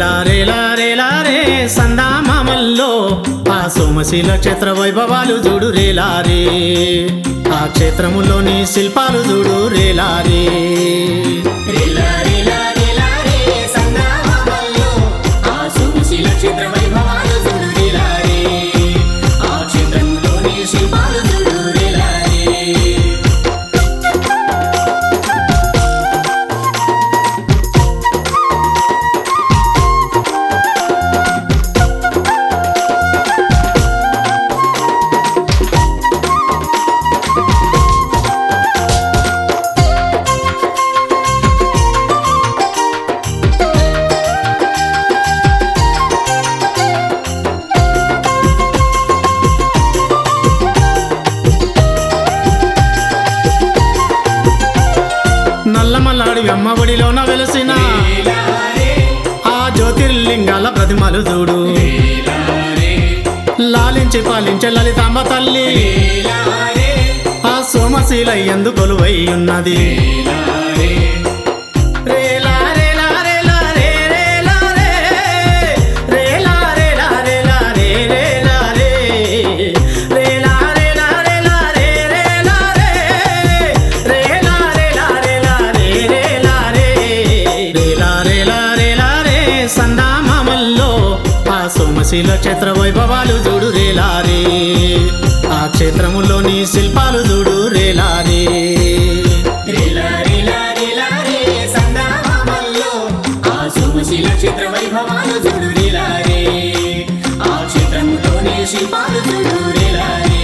రేలా రేలా రేలా రే సందామామల్లో ఆ సోమశీల క్షేత్ర వైభవాలు చూడు రేలా రే ఆ క్షేత్రములోని శిల్పాలు చూడు రేలా రే రిలా రిలా రిలా రే సంగ్రామాల్లో ఆ సోమశీల క్షేత్ర వైభవాలు చూడు రిలా రే ఆ క్షేత్రంలోని శిల్పాలు చూడు రిలా రే నల్లమల్లాడి అమ్మఒడిలోన వెలసిన రిలా రే ఆ జ్యోతిర్లింగాల ప్రతిమలు చూడు రిలా రే లాలించి పాలించే లలితాంబ తల్లి రిలా రే ఆ సోమశీల ఎందు కొలువై ఉన్నది రిలా రే రేలా రేలా రేలా రే రేలా రే. రేలా రేలా రేలా రే రేలా రే. రేలా రేలా రేలా రే రేలా రే. రేలా రేలా రేలా రే రేలా రే. రేలా రేలా రేలా రే సందామామల్లో ఆ సోమశీల క్షేత్ర వైభవాలు చూడు రేలా రే ఆ క్షేత్రములోని శిల్పాలు చూడు రేలా రే రిలా రిలా రిలా రే సంగ్రామాల్లో ఆ సోమశీల క్షేత్ర వైభవాలు చూడు రిలా రే ఆ క్షేత్రంలోని శిల్పాలు చూడు రిలా రే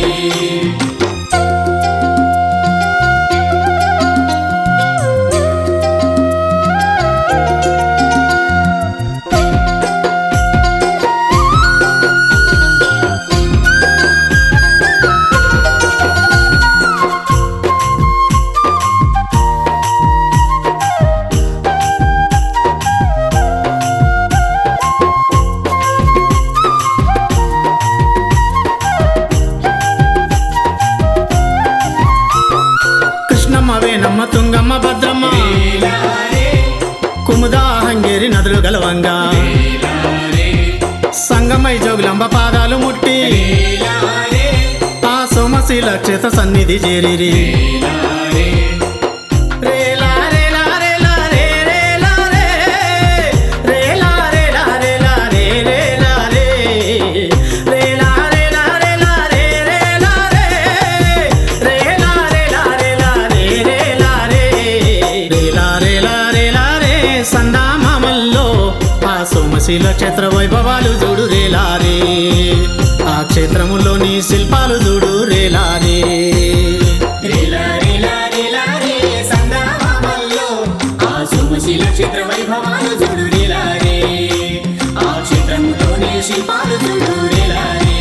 కృష్ణమ్మ వేణమ్మ తుంగమ్మ భద్రమ్మ రిలా రే కుముదా హంగేరి నదులు గలవంగా రిలా రే సంగమై జోగులంబ పాదాలు ముట్టి రిలా రే ఆ సోమశీల క్షేత్ర సన్నిధి చేరిరి రిలా రే రేలా రేలా రేలా రే రేలా రే. రేలా రేలా రేలా రే రేలా రే. రేలా రేలా రేలా రే రేలా రే. రేలా రేలా రేలా రే రేలా రే. రేలా రేలా రేలా రే సందామామల్లో ఆ సోమశీల క్షేత్ర వైభవాలు చూడు రేలా రే ఆ క్షేత్రములోని శిల్పాలు చూడు రేలా రే రిలా రిలా రిలా రే సంగ్రామాల్లో ఆ సోమశీల క్షేత్ర వైభవాలు చూడు రిలా రే ఆ క్షేత్రంలోని శిల్పాలు చూడు రిలా రే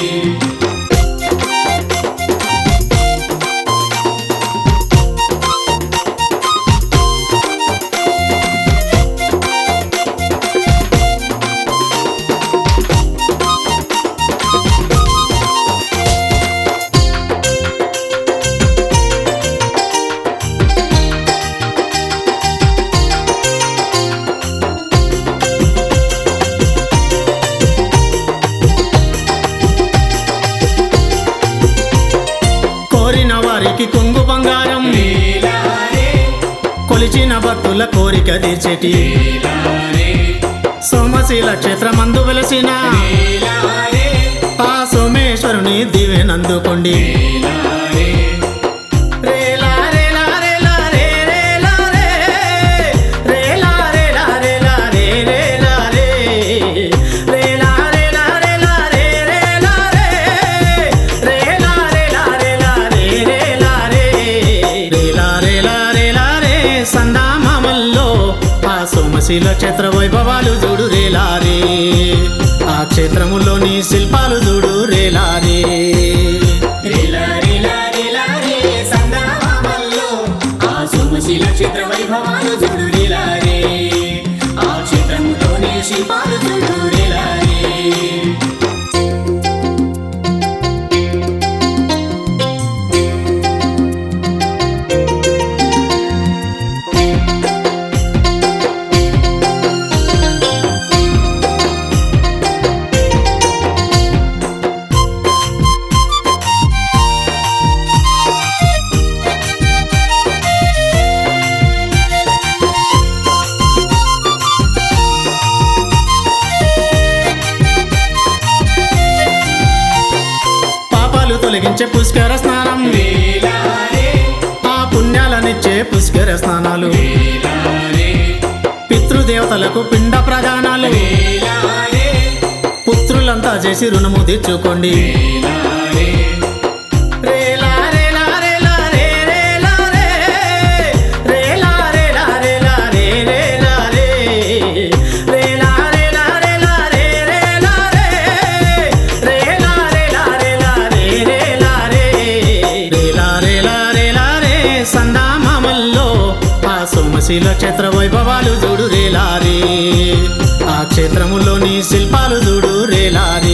కోరిన వారికి కొంగు బంగారం రిలా రే కొలిచిన భక్తుల కోరిక తీర్చేటి రిలా రే సోమశీల క్షేత్రమందు వెలసిన రిలా రే ఆ సోమేశ్వరుని దివెనందుకోండి రిలా రే రేలా రేలా రేలా రే రేలా రే. రేలా రేలా రేలా రే రేలా రే. రేలా రేలా రేలా రే రేలా రే. రేలా రేలా రేలా రే రేలా రే. రేలా రేలా రేలా రే సందామామల్లో ఆ సోమశీల క్షేత్ర వైభవాలు చూడు రేలా రే ఆ క్షేత్రములోని శిల్పాలు చూడు రేలా రే రిలా రిలా రిలా రే సంగ్రామాల్లో ఆ సోమశీల క్షేత్ర వైభవాలు చూడు రిలా రే ఆ క్షేత్రంలోని శిల్పాలు చూడు రిలా రే పుణ్యాలనిచ్చే పుష్కర స్నానం రేలారే ఆ పుణ్యాలనిచ్చే పుష్కర స్నానాలు రేలారే పితృదేవతలకు పిండ ప్రదానాలు రేలారే పుత్రులంతా చేసి రుణము తీర్చుకోండి రేలారే రేలా రేలా రేలా రే రేలా రే. రేలా రేలా రేలా రే రేలా రే. రేలా రేలా రేలా రే రేలా రే. రేలా రేలా రేలా రే రేలా రే. రేలా రేలా రేలా రే సందామామల్లో ఆ సోమశీల క్షేత్ర వైభవాలు చూడు రేలారే ఆ క్షేత్రములోని శిల్పాలు చూడు రేలారే